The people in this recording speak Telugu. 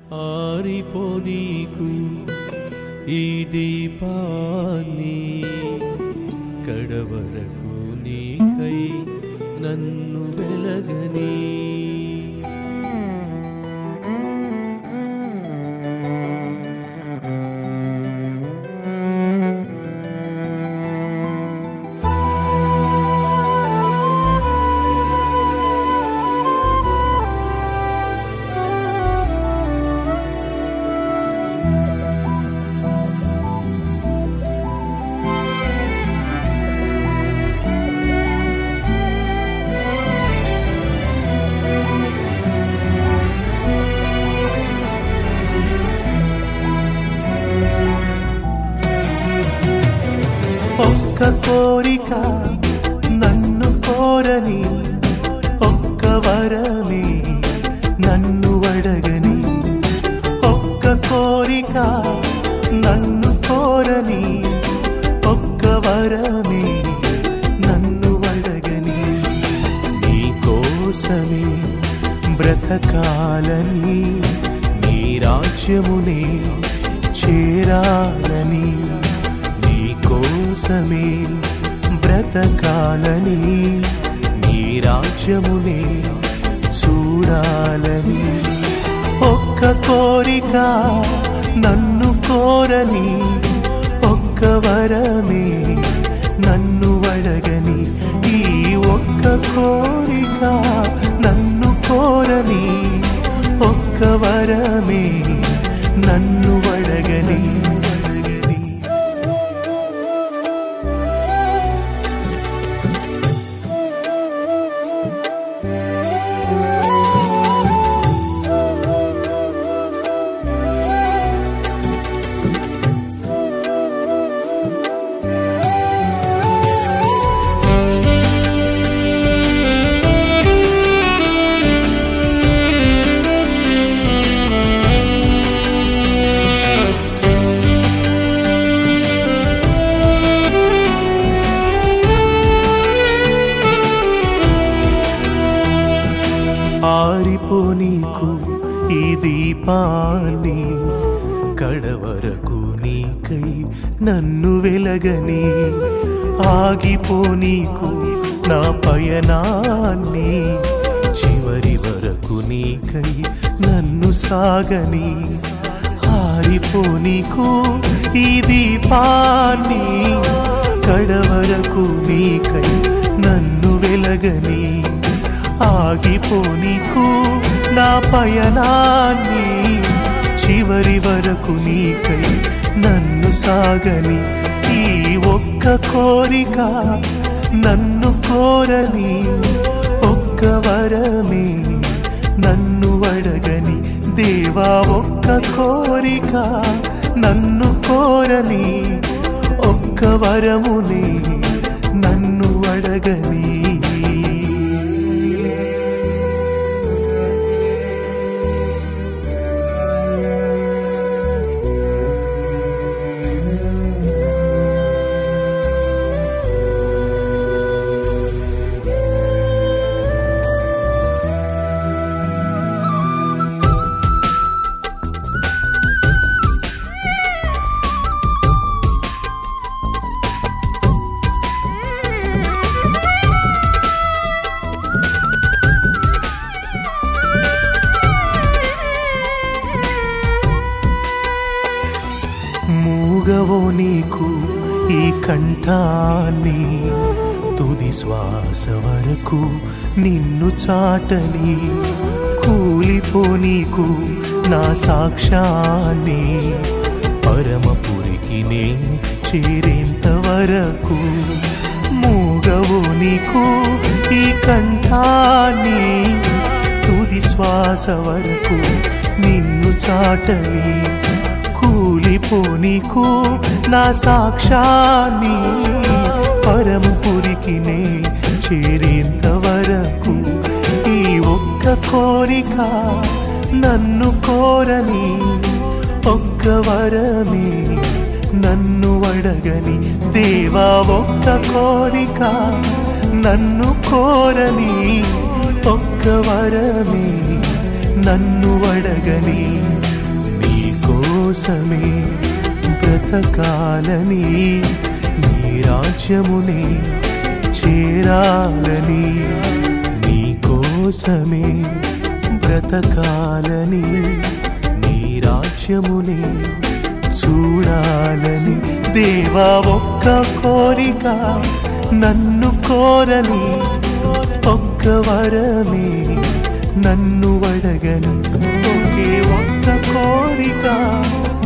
ఆరిపోనీకు ఈ దీపాన్ని కడవరకు నీకై నన్ను వెలగని ఒక్క కోరిక నన్ను కోరని ఒక్క వరమే నన్ను అడగని ఒక్క కోరిక నన్ను కోరని ఒక్క వరమే నన్ను అడగని నీ కోసమే బ్రతకాలని నీ రాజ్యమునే చేరాలని నీ కోసమే బ్రతకాలని నీ రాజ్యమునే చూడాలని ఒక్క కోరిక నన్ను కోరని ఒక్క వరమే నన్ను అడగని ఈ ఒక్క కోరిక నన్ను కోరని ఒక్క వరమే నన్ను అడగని అడగని ఆరిపోనీకు ఈ దీపాన్ని కడవరకు నీకై నన్ను వెలగని ఆగిపోనీకు నా పయనాన్ని చివరి వరకు నీకై నన్ను సాగని ఆరిపోనీకు ఈ దీపాన్ని కడవరకు నీకై నన్ను వెలగని ఆగిపోనీకు నా పయనాన్ని చివరి వరకు నీకై నన్ను సాగని ఈ ఒక్క కోరిక నన్ను కోరని ఒక్క వరమే నన్ను అడగని దేవా ఒక్క కోరిక నన్ను కోరని ఒక్క వరమునే నన్ను అడగని మూగవో నీకు ఈ కంఠాన్ని తుది శ్వాస వరకు నిన్ను చాటని కూలిపో నీకు నా సాక్ష్యాన్ని పరమపురికి నే చేరేంత వరకు మూగవో నీకు ఈ కంఠాన్ని తుది శ్వాస వరకు నిన్ను చాటని కూలిపో నీకు నా సాక్ష్యాన్ని పరమపురికి నే చేరేంత వరకు ఈ ఒక్క కోరిక నన్ను కోరని ఒక్క వరమే నన్ను అడగని దేవా ఒక్క కోరిక నన్ను కోరని ఒక్క వరమే నన్ను అడగని కోసమే బ్రతకాలని నీ రాజ్యమునే చేరాలని నీ కోసమే బ్రతకాలని నీ రాజ్యమునే చూడాలని దేవా ఒక్క కోరిక నన్ను కోరని ఒక్క వరమే నన్ను అడగని ఒకే ఒక్క కోరిక